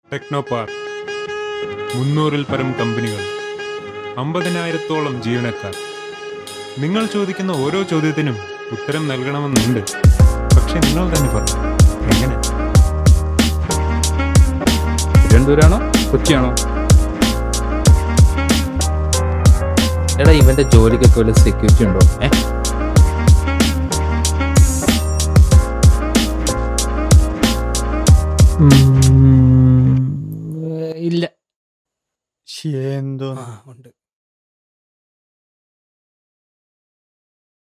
techno park മുന്നൂറിൽ പരം കമ്പനികൾ അമ്പതിനായിരത്തോളം ജീവനക്കാർ നിങ്ങൾ ചോദിക്കുന്ന ഓരോ ചോദ്യത്തിനും ഉത്തരം നൽകണമെന്നുണ്ട് പക്ഷെ നിങ്ങൾ തന്നെ പറഞ്ഞു എങ്ങനെ തിരുവനന്തപുരമാണോ കൊച്ചിയാണോ എടാ ഇവന്റെ ജോലിക്കൊക്കെ വല്ല സെക്യൂരിറ്റി ഉണ്ടോ ഏ ഇല്ല എന്തോ ആ ഉണ്ട്